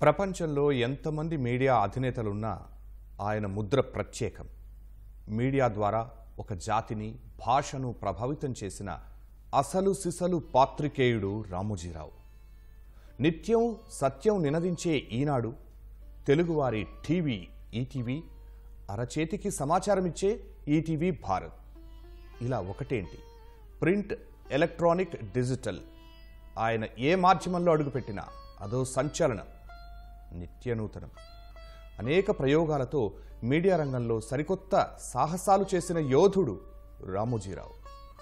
ప్రపంచంలో ఎంతమంది మీడియా అధినేతలున్నా ఆయన ముద్ర ప్రత్యేకం మీడియా ద్వారా ఒక జాతిని భాషను ప్రభావితం చేసిన అసలు సిసలు పాత్రికేయుడు రామోజీరావు నిత్యం సత్యం నినదించే ఈనాడు తెలుగువారి టీవీ ఈటీవీ అరచేతికి సమాచారం ఇచ్చే ఈటీవీ భారత్ ఇలా ఒకటేంటి ప్రింట్ ఎలక్ట్రానిక్ డిజిటల్ ఆయన ఏ మాధ్యమంలో అడుగుపెట్టినా అదో సంచలనం నిత్యనూతనం అనేక ప్రయోగాలతో మీడియా రంగంలో సరికొత్త సాహసాలు చేసిన యోధుడు రామోజీరావు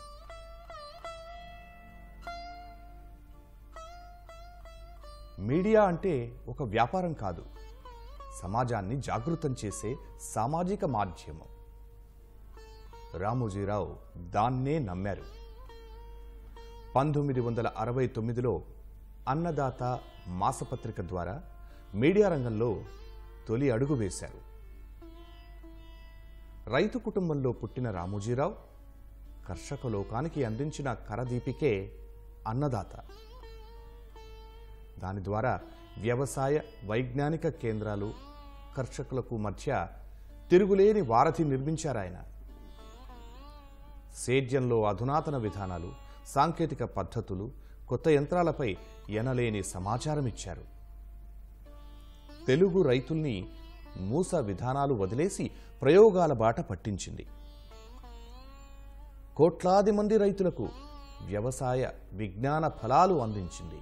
మీడియా అంటే ఒక వ్యాపారం కాదు సమాజాన్ని జాగృతం చేసే సామాజిక మాధ్యమం రామోజీరావు దాన్నే నమ్మారు పంతొమ్మిది వందల అరవై తొమ్మిదిలో అన్నదాత మాసపత్రిక ద్వారా మీడియా రంగంలో తొలి అడుగు వేశారు రైతు కుటుంబంలో పుట్టిన రామోజీరావు కర్షక లోకానికి అందించిన కరదీపికే అన్నదాత దాని ద్వారా వ్యవసాయ వైజ్ఞానిక కేంద్రాలు కర్షకులకు మధ్య తిరుగులేని వారధి నిర్మించారాయన సేద్యంలో అధునాతన విధానాలు సాంకేతిక పద్ధతులు కొత్త యంత్రాలపై ఎనలేని సమాచారం ఇచ్చారు తెలుగు రైతుల్ని మూస విధానాలు వదిలేసి ప్రయోగాల బాట పట్టించింది కోట్లాది మంది రైతులకు వ్యవసాయ విజ్ఞాన ఫలాలు అందించింది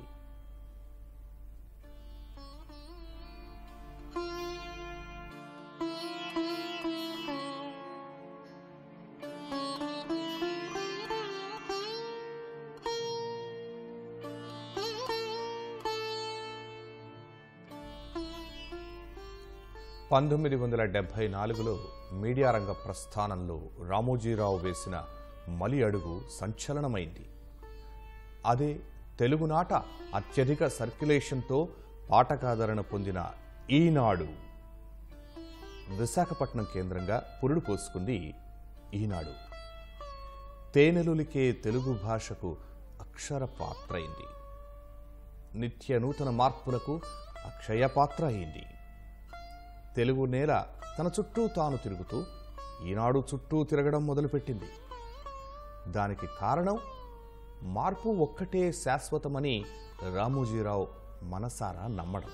పంతొమ్మిది వందల డెబ్భై నాలుగులో మీడియా రంగ ప్రస్థానంలో రామోజీరావు వేసిన మలి అడుగు సంచలనమైంది అదే తెలుగునాట అత్యధిక సర్క్యులేషన్తో పాఠకాదరణ పొందిన ఈనాడు విశాఖపట్నం కేంద్రంగా పురుడు పోసుకుంది ఈనాడు తేనెలులికే తెలుగు భాషకు అక్షర పాత్ర అయింది నిత్య నూతన మార్పులకు అక్షయ పాత్ర అయింది తెలుగు నేల తన చుట్టూ తాను తిరుగుతూ ఈనాడు చుట్టూ తిరగడం మొదలుపెట్టింది దానికి కారణం మార్పు ఒక్కటే శాశ్వతమని రామోజీరావు మనసారా నమ్మడం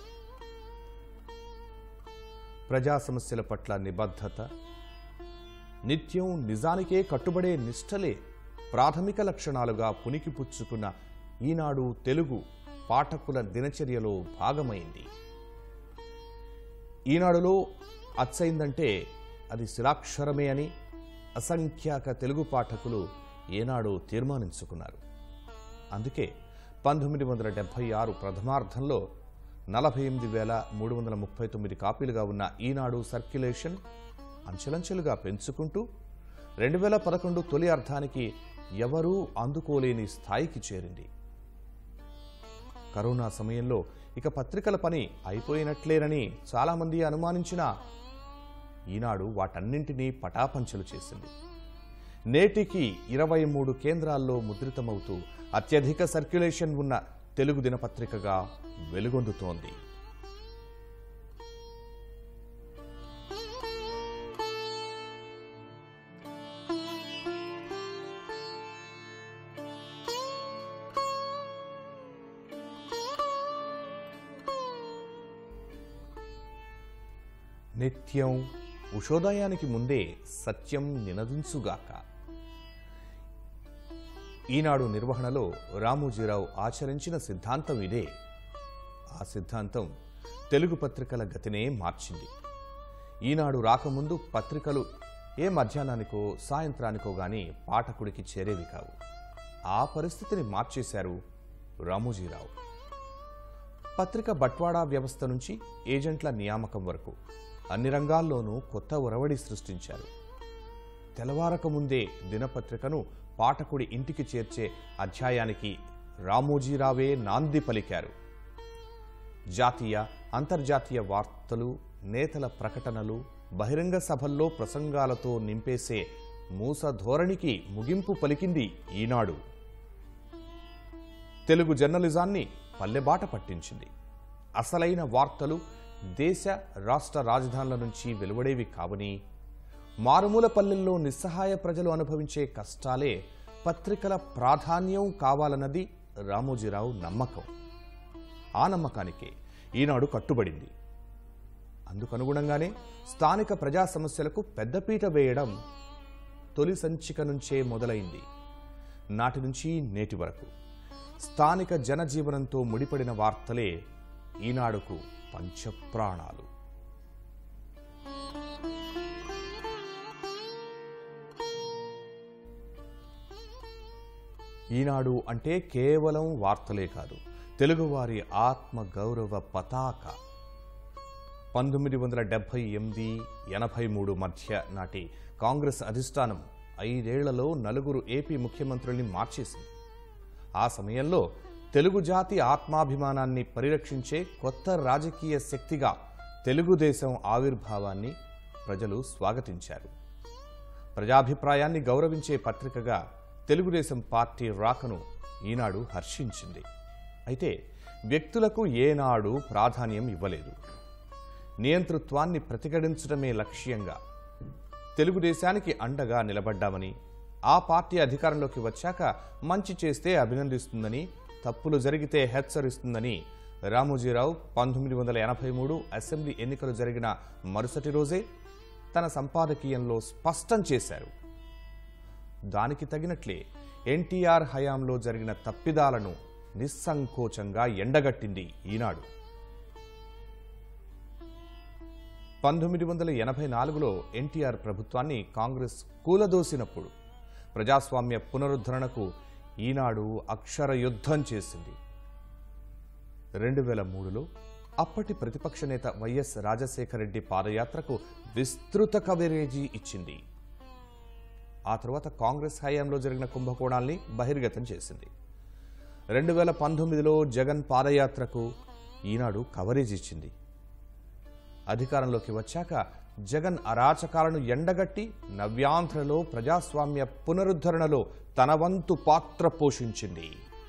ప్రజా సమస్యల పట్ల నిబద్ధత నిత్యం నిజానికే కట్టుబడే నిష్టలే ప్రాథమిక లక్షణాలుగా పుణికిపుచ్చుకున్న ఈనాడు తెలుగు పాఠకుల దినచర్యలో భాగమైంది ఈనాడులో అచ్చయిందంటే అది శిలాక్షరమే అని అసంఖ్యాక తెలుగు పాఠకులు ఏనాడు తీర్మానించుకున్నారు అందుకే పంతొమ్మిది వందల డెబ్భై ఆరు ప్రథమార్థంలో నలభై ఎనిమిది వేల మూడు వందల ముప్పై తొమ్మిది కాపీలుగా ఉన్న ఈనాడు సర్క్యులేషన్ అంచెలంచెలుగా పెంచుకుంటూ రెండు వేల పదకొండు తొలి అర్థానికి ఎవరూ అందుకోలేని స్థాయికి చేరింది కరోనా సమయంలో ఇక పత్రికల పని అయిపోయినట్లేనని చాలామంది అనుమానించినా ఈనాడు వాటన్నింటినీ పటాపంచలు చేసింది నేటికి ఇరవై మూడు కేంద్రాల్లో ముద్రితమవుతూ అత్యధిక సర్క్యులేషన్ ఉన్న తెలుగు దినపత్రికగా వెలుగొందుతోంది నిత్యం ఉషోదయానికి ముందే సత్యం నినదించుగాక ఈనాడు నిర్వహణలో రామోజీరావు ఆచరించిన సిద్ధాంతం ఇదే ఆ సిద్ధాంతం తెలుగు పత్రికల గతినే మార్చింది ఈనాడు రాకముందు పత్రికలు ఏ మధ్యాహ్నానికో సాయంత్రానికో గాని పాఠకుడికి చేరేవి కావు ఆ పరిస్థితిని మార్చేశారు రామోజీరావు పత్రిక బట్వాడా వ్యవస్థ నుంచి ఏజెంట్ల నియామకం వరకు అన్ని రంగాల్లోనూ కొత్త ఒరవడి సృష్టించారు తెల్లవారక ముందే దినపత్రికను పాఠకుడి ఇంటికి చేర్చే అధ్యాయానికి రామోజీరావే నాంది పలికారు జాతీయ అంతర్జాతీయ వార్తలు నేతల ప్రకటనలు బహిరంగ సభల్లో ప్రసంగాలతో నింపేసే మూస ధోరణికి ముగింపు పలికింది ఈనాడు తెలుగు జర్నలిజాన్ని పల్లెబాట పట్టించింది అసలైన వార్తలు దేశ రాష్ట్ర రాజధానుల నుంచి వెలువడేవి కావని మారుమూల పల్లెల్లో నిస్సహాయ ప్రజలు అనుభవించే కష్టాలే పత్రికల ప్రాధాన్యం కావాలన్నది రామోజీరావు నమ్మకం ఆ నమ్మకానికే ఈనాడు కట్టుబడింది అందుకనుగుణంగానే స్థానిక ప్రజా సమస్యలకు పెద్దపీట వేయడం తొలి సంచిక నుంచే మొదలైంది నాటి నుంచి నేటి వరకు స్థానిక జనజీవనంతో ముడిపడిన వార్తలే ఈనాడుకు పంచప్రాణాలు ఈనాడు అంటే కేవలం వార్తలే కాదు తెలుగువారి ఆత్మ గౌరవ పతాక పంతొమ్మిది వందల డెబ్బై ఎనిమిది ఎనభై మూడు మధ్య నాటి కాంగ్రెస్ అధిష్టానం ఐదేళ్లలో నలుగురు ఏపీ ముఖ్యమంత్రుల్ని మార్చేసింది ఆ సమయంలో తెలుగు జాతి ఆత్మాభిమానాన్ని పరిరక్షించే కొత్త రాజకీయ శక్తిగా తెలుగుదేశం ఆవిర్భావాన్ని ప్రజలు స్వాగతించారు ప్రజాభిప్రాయాన్ని గౌరవించే పత్రికగా తెలుగుదేశం పార్టీ రాకను ఈనాడు హర్షించింది అయితే వ్యక్తులకు ఏనాడు ప్రాధాన్యం ఇవ్వలేదు నియంతృత్వాన్ని ప్రతిఘటించడమే లక్ష్యంగా తెలుగుదేశానికి అండగా నిలబడ్డామని ఆ పార్టీ అధికారంలోకి వచ్చాక మంచి చేస్తే అభినందిస్తుందని తప్పులు జరిగితే హెచ్చరిస్తుందని రామోజీరావు పంతొమ్మిది వందల ఎనభై మూడు అసెంబ్లీ ఎన్నికలు జరిగిన మరుసటి రోజే తన సంపాదకీయంలో స్పష్టం చేశారు దానికి తగినట్లే ఎన్టీఆర్ హయాంలో జరిగిన తప్పిదాలను నిస్సంకోచంగా ఎండగట్టింది ఈనాడు పంతొమ్మిది వందల ఎనభై నాలుగులో ఎన్టీఆర్ ప్రభుత్వాన్ని కాంగ్రెస్ కూలదోసినప్పుడు ప్రజాస్వామ్య పునరుద్ధరణకు ఈనాడు అక్షర యుద్ధం చేసింది రెండు వేల మూడులో అప్పటి ప్రతిపక్ష నేత వైఎస్ రాజశేఖర రెడ్డి పాదయాత్రకు విస్తృత కవరేజీ ఇచ్చింది ఆ తర్వాత కాంగ్రెస్ హయాంలో జరిగిన కుంభకోణాల్ని బహిర్గతం చేసింది రెండు వేల పంతొమ్మిదిలో జగన్ పాదయాత్రకు ఈనాడు కవరేజ్ ఇచ్చింది అధికారంలోకి వచ్చాక జగన్ అరాచకాలను ఎండగట్టి నవ్యాంధ్రలో ప్రజాస్వామ్య పునరుద్ధరణలో తన వంతు పాత్ర పోషించింది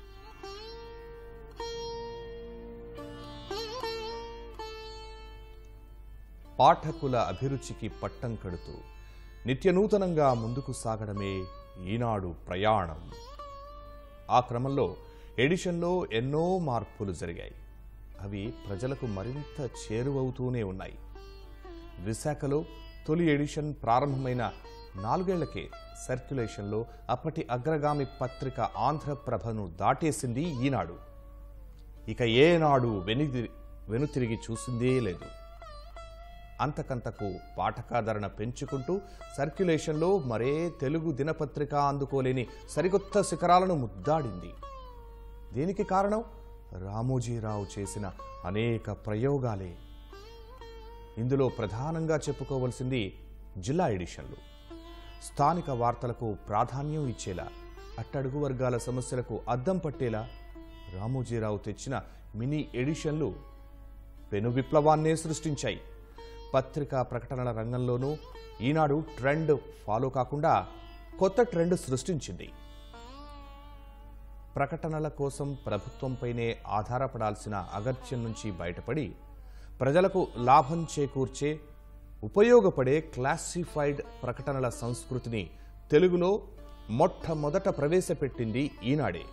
పాఠకుల అభిరుచికి పట్టం కడుతూ నిత్యనూతనంగా ముందుకు సాగడమే ఈనాడు ప్రయాణం ఆ క్రమంలో ఎడిషన్లో ఎన్నో మార్పులు జరిగాయి అవి ప్రజలకు మరింత చేరువవుతూనే ఉన్నాయి విశాఖలో తొలి ఎడిషన్ ప్రారంభమైన నాలుగేళ్లకే సర్క్యులేషన్లో అప్పటి అగ్రగామి పత్రిక ఆంధ్రప్రభను దాటేసింది ఈనాడు ఇక ఏనాడు వెనుది వెనుతిరిగి చూసిందే లేదు అంతకంతకు పాఠకాదరణ పెంచుకుంటూ సర్క్యులేషన్లో మరే తెలుగు దినపత్రిక అందుకోలేని సరికొత్త శిఖరాలను ముద్దాడింది దీనికి కారణం రామోజీరావు చేసిన అనేక ప్రయోగాలే ఇందులో ప్రధానంగా చెప్పుకోవలసింది జిల్లా ఎడిషన్లు స్థానిక వార్తలకు ప్రాధాన్యం ఇచ్చేలా అట్టడుగు వర్గాల సమస్యలకు అద్దం పట్టేలా రామోజీరావు తెచ్చిన మినీ ఎడిషన్లు పెను విప్లవాన్నే సృష్టించాయి పత్రికా ప్రకటనల రంగంలోనూ ఈనాడు ట్రెండ్ ఫాలో కాకుండా కొత్త ట్రెండ్ సృష్టించింది ప్రకటనల కోసం ప్రభుత్వంపైనే ఆధారపడాల్సిన అగత్యం నుంచి బయటపడి ప్రజలకు లాభం చేకూర్చే ఉపయోగపడే క్లాసిఫైడ్ ప్రకటనల సంస్కృతిని తెలుగులో మొట్టమొదట ప్రవేశపెట్టింది ఈనాడే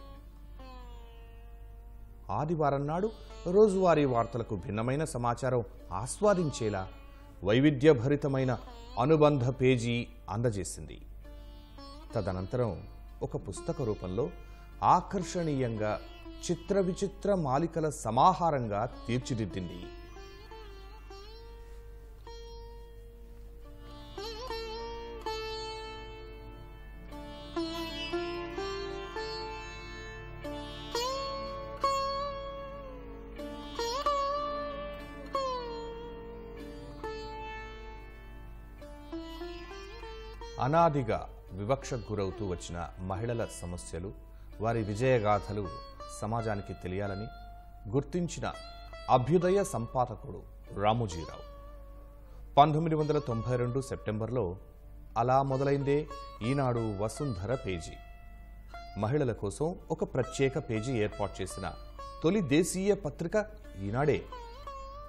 ఆదివారం నాడు రోజువారీ వార్తలకు భిన్నమైన సమాచారం ఆస్వాదించేలా వైవిధ్యభరితమైన అనుబంధ పేజీ అందజేసింది తదనంతరం ఒక పుస్తక రూపంలో ఆకర్షణీయంగా చిత్ర విచిత్ర మాలికల సమాహారంగా తీర్చిదిద్దింది అనాదిగా వివక్షకు గురవుతూ వచ్చిన మహిళల సమస్యలు వారి విజయగాథలు సమాజానికి తెలియాలని గుర్తించిన అభ్యుదయ సంపాదకుడు రామోజీరావు పంతొమ్మిది వందల తొంభై రెండు సెప్టెంబర్లో అలా మొదలైందే ఈనాడు వసుంధర పేజీ మహిళల కోసం ఒక ప్రత్యేక పేజీ ఏర్పాటు చేసిన తొలి దేశీయ పత్రిక ఈనాడే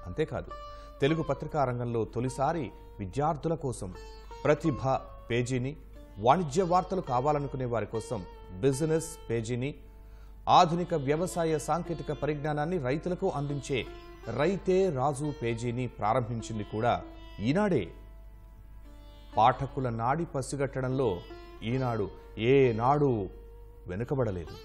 అంతేకాదు తెలుగు పత్రికా రంగంలో తొలిసారి విద్యార్థుల కోసం ప్రతిభ పేజీని వాణిజ్య వార్తలు కావాలనుకునే వారి కోసం బిజినెస్ పేజీని ఆధునిక వ్యవసాయ సాంకేతిక పరిజ్ఞానాన్ని రైతులకు అందించే రైతే రాజు పేజీని ప్రారంభించింది కూడా ఈనాడే పాఠకుల నాడి పసిగట్టడంలో ఈనాడు ఏనాడు వెనుకబడలేదు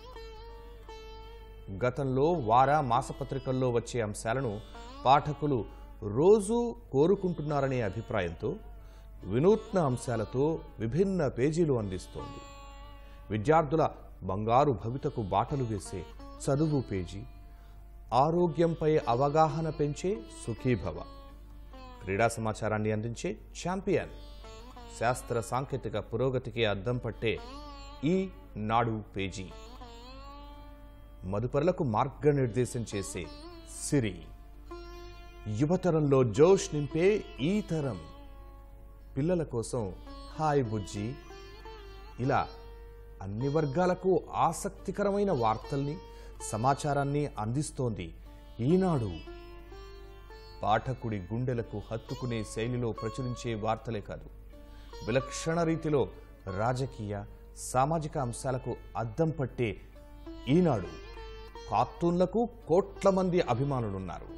గతంలో వార మాసపత్రికల్లో వచ్చే అంశాలను పాఠకులు రోజూ కోరుకుంటున్నారనే అభిప్రాయంతో వినూత్న అంశాలతో విభిన్న పేజీలు అందిస్తోంది విద్యార్థుల బంగారు భవితకు బాటలు వేసే చదువు పేజీ ఆరోగ్యంపై అవగాహన పెంచే సుఖీభవ క్రీడా సమాచారాన్ని అందించే ఛాంపియన్ శాస్త్ర సాంకేతిక పురోగతికి అద్దం పట్టే ఈ నాడు పేజీ మదుపరులకు మార్గనిర్దేశం చేసే సిరి యువతరంలో జోష్ నింపే ఈ తరం పిల్లల కోసం హాయ్ బుజ్జి ఇలా అన్ని వర్గాలకు ఆసక్తికరమైన వార్తల్ని సమాచారాన్ని అందిస్తోంది ఈనాడు పాఠకుడి గుండెలకు హత్తుకునే శైలిలో ప్రచురించే వార్తలే కాదు విలక్షణ రీతిలో రాజకీయ సామాజిక అంశాలకు అద్దం పట్టే ఈనాడు కార్టూన్లకు కోట్ల మంది అభిమానులున్నారు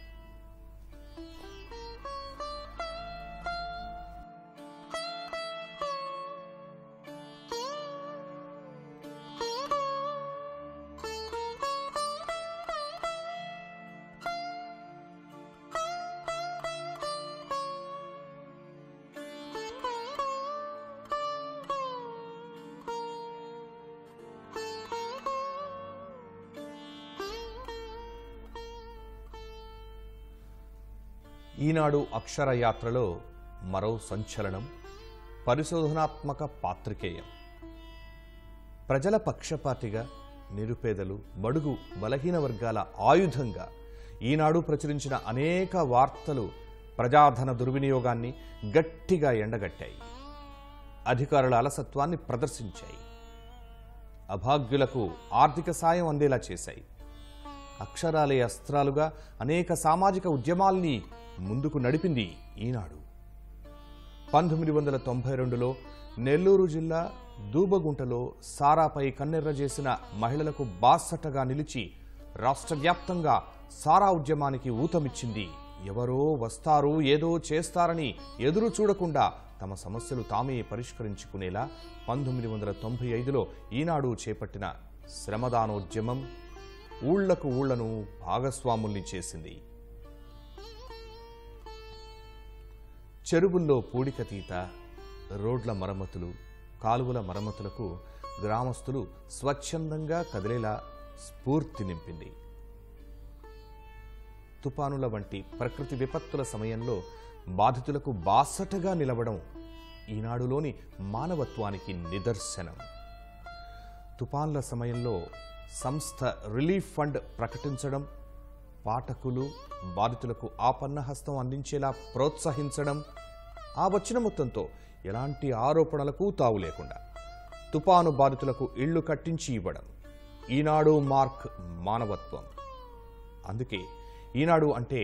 ఈనాడు అక్షర యాత్రలో మరో సంచలనం పరిశోధనాత్మక పాత్రికేయం ప్రజల పక్షపాతిగా నిరుపేదలు బడుగు బలహీన వర్గాల ఆయుధంగా ఈనాడు ప్రచురించిన అనేక వార్తలు ప్రజాధన దుర్వినియోగాన్ని గట్టిగా ఎండగట్టాయి అధికారుల అలసత్వాన్ని ప్రదర్శించాయి అభాగ్యులకు ఆర్థిక సాయం అందేలా చేశాయి అక్షరాలే అస్త్రాలుగా అనేక సామాజిక ఉద్యమాల్ని ముందుకు నడిపింది ఈనాడు పంతొమ్మిది వందల తొంభై రెండులో నెల్లూరు జిల్లా దూబగుంటలో సారాపై కన్నెర్ర చేసిన మహిళలకు బాసటగా నిలిచి రాష్ట్ర వ్యాప్తంగా సారా ఉద్యమానికి ఊతమిచ్చింది ఎవరో వస్తారు ఏదో చేస్తారని ఎదురు చూడకుండా తమ సమస్యలు తామే పరిష్కరించుకునేలా పంతొమ్మిది వందల తొంభై ఐదులో ఈనాడు చేపట్టిన శ్రమదానోద్యమం ఊళ్లకు ఊళ్లను భాగస్వాముల్ని చేసింది చెరువుల్లో పూడికతీత రోడ్ల మరమ్మతులు కాలువల మరమ్మతులకు గ్రామస్తులు స్వచ్ఛందంగా కదిలేలా స్ఫూర్తి నింపింది తుపానుల వంటి ప్రకృతి విపత్తుల సమయంలో బాధితులకు బాసటగా నిలవడం ఈనాడులోని మానవత్వానికి నిదర్శనం తుపాన్ల సమయంలో సంస్థ రిలీఫ్ ఫండ్ ప్రకటించడం పాఠకులు బాధితులకు ఆపన్న హస్తం అందించేలా ప్రోత్సహించడం ఆ వచ్చిన మొత్తంతో ఎలాంటి ఆరోపణలకు తావు లేకుండా తుపాను బాధితులకు ఇళ్లు కట్టించి ఇవ్వడం ఈనాడు మార్క్ మానవత్వం అందుకే ఈనాడు అంటే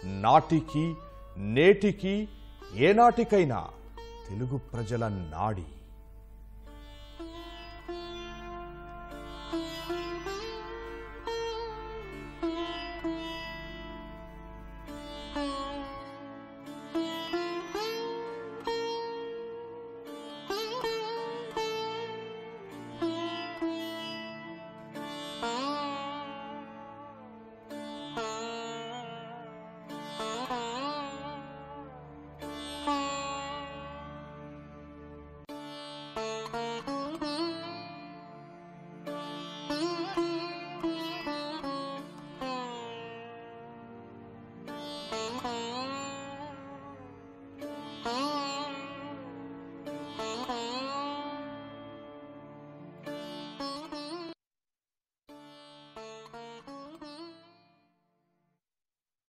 నాటికి నేటికి ఏనాటికైనా తెలుగు ప్రజల నాడి